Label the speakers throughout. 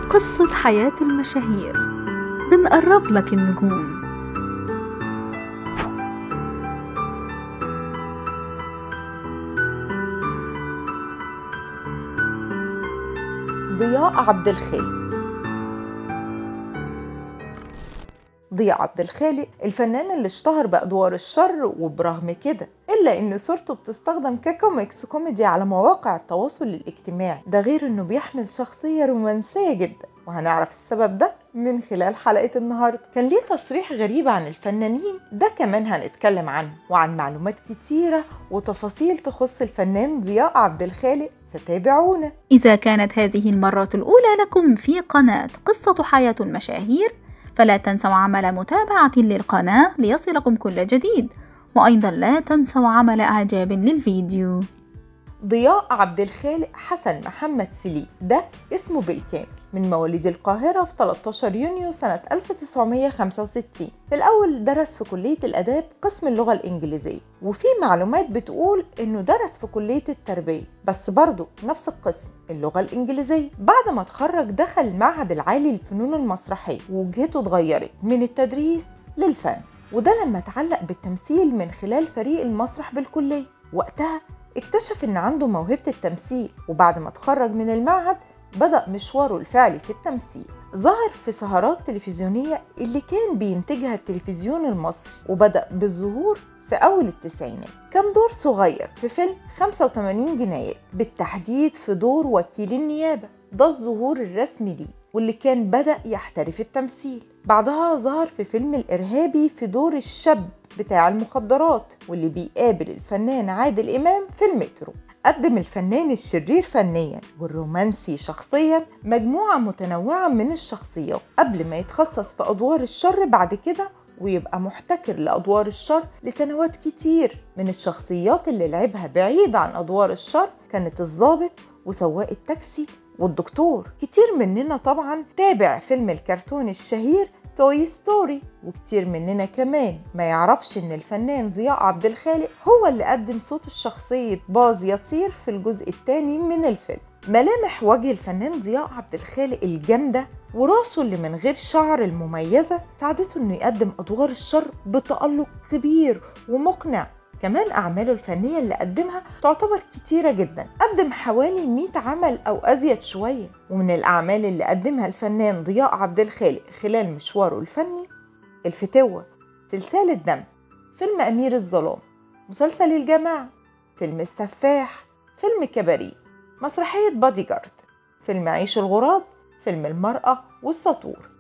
Speaker 1: قصة حياة المشاهير بنقرب لك النجوم
Speaker 2: ضياء عبد الخالق ضياء عبد الخالق الفنان اللي اشتهر بأدوار الشر وبرغم كده إلا إن صورته بتستخدم ككوميكس كوميدي على مواقع التواصل الاجتماعي ده غير إنه بيحمل شخصية رومانسية جدا وهنعرف السبب ده من خلال حلقة النهاردة كان ليه تصريح غريب عن الفنانين ده كمان هنتكلم عنه وعن معلومات كتيرة وتفاصيل تخص الفنان ضياء عبد الخالق فتابعونا
Speaker 1: إذا كانت هذه المرة الأولى لكم في قناة قصة حياة المشاهير فلا تنسوا عمل متابعة للقناة ليصلكم كل جديد وأيضا لا تنسوا عمل إعجاب للفيديو
Speaker 2: ضياء عبد الخالق حسن محمد سليم ده اسمه بالكامل من مواليد القاهرة في 13 يونيو سنة 1965 في الأول درس في كلية الآداب قسم اللغة الإنجليزية وفي معلومات بتقول إنه درس في كلية التربية بس برضه نفس القسم اللغة الإنجليزية بعد ما اتخرج دخل المعهد العالي للفنون المسرحية ووجهته اتغيرت من التدريس للفن وده لما اتعلق بالتمثيل من خلال فريق المسرح بالكلية وقتها اكتشف ان عنده موهبة التمثيل وبعد ما اتخرج من المعهد بدأ مشواره الفعلي في التمثيل ظهر في سهرات تلفزيونية اللي كان بينتجها التلفزيون المصري وبدأ بالظهور في أول التسعينات كان دور صغير في فيلم 85 جنايات بالتحديد في دور وكيل النيابة ده الظهور الرسمي ليه واللي كان بدأ يحترف التمثيل بعدها ظهر في فيلم الإرهابي في دور الشاب بتاع المخدرات واللي بيقابل الفنان عادل إمام في المترو قدم الفنان الشرير فنيا والرومانسي شخصيا مجموعة متنوعة من الشخصيات قبل ما يتخصص في أدوار الشر بعد كده ويبقى محتكر لأدوار الشر لسنوات كتير من الشخصيات اللي لعبها بعيد عن أدوار الشر كانت الضابط وسواق التاكسي والدكتور كتير مننا طبعا تابع فيلم الكرتون الشهير توي ستوري وكتير مننا كمان ما يعرفش ان الفنان ضياء عبد الخالق هو اللي قدم صوت الشخصية باز يطير في الجزء الثاني من الفيلم ملامح وجه الفنان ضياء عبد الخالق الجامدة وراسه اللي من غير شعر المميزة ساعدته انه يقدم ادوار الشر بتألق كبير ومقنع كمان أعماله الفنية اللي قدمها تعتبر كتيرة جدا قدم حوالي 100 عمل أو أزيد شوية ومن الأعمال اللي قدمها الفنان ضياء عبد الخالق خلال مشواره الفني الفتوة سلسلة دم فيلم أمير الظلام مسلسل الجماعة فيلم السفاح فيلم كباريه مسرحية بادي جارد فيلم عيش الغراب فيلم المرأة والسطور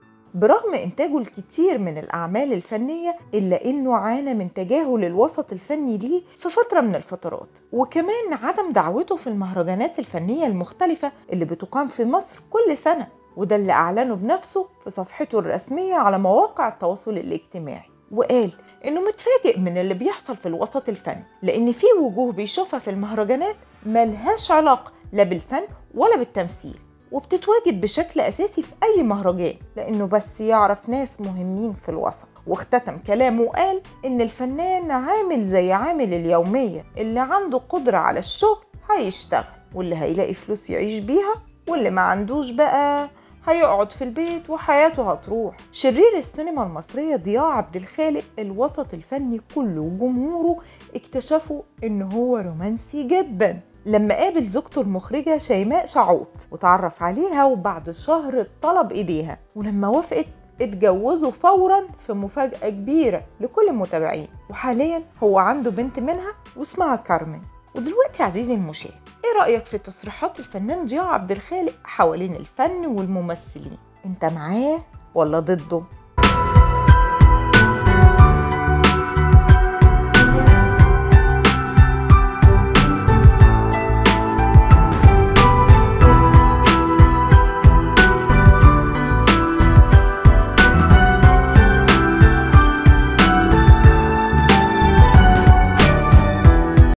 Speaker 2: برغم إنتاجه الكتير من الأعمال الفنية إلا إنه عانى من تجاهل الوسط الفني ليه في فترة من الفترات وكمان عدم دعوته في المهرجانات الفنية المختلفة اللي بتقام في مصر كل سنة وده اللي أعلنه بنفسه في صفحته الرسمية على مواقع التواصل الاجتماعي وقال إنه متفاجئ من اللي بيحصل في الوسط الفني لأن في وجوه بيشوفها في المهرجانات ملهاش علاقة لا بالفن ولا بالتمثيل وبتتواجد بشكل أساسي في أي مهرجان لأنه بس يعرف ناس مهمين في الوسط واختتم كلامه وقال إن الفنان عامل زي عامل اليومية اللي عنده قدرة على الشغل هيشتغل واللي هيلاقي فلوس يعيش بيها واللي ما عندوش بقى هيقعد في البيت وحياته هتروح شرير السينما المصرية ضياء عبد الخالق الوسط الفني كله وجمهوره اكتشفوا ان هو رومانسي جدا لما قابل زوجته المخرجة شيماء شعوط وتعرف عليها وبعد شهر طلب ايديها ولما وافقت اتجوزوا فورا في مفاجأة كبيرة لكل المتابعين وحاليا هو عنده بنت منها واسمها كارمن ودلوقتي عزيزي المشاهد ايه رأيك في تصريحات الفنان ضياء عبد الخالق حوالين الفن والممثلين انت معاه ولا ضده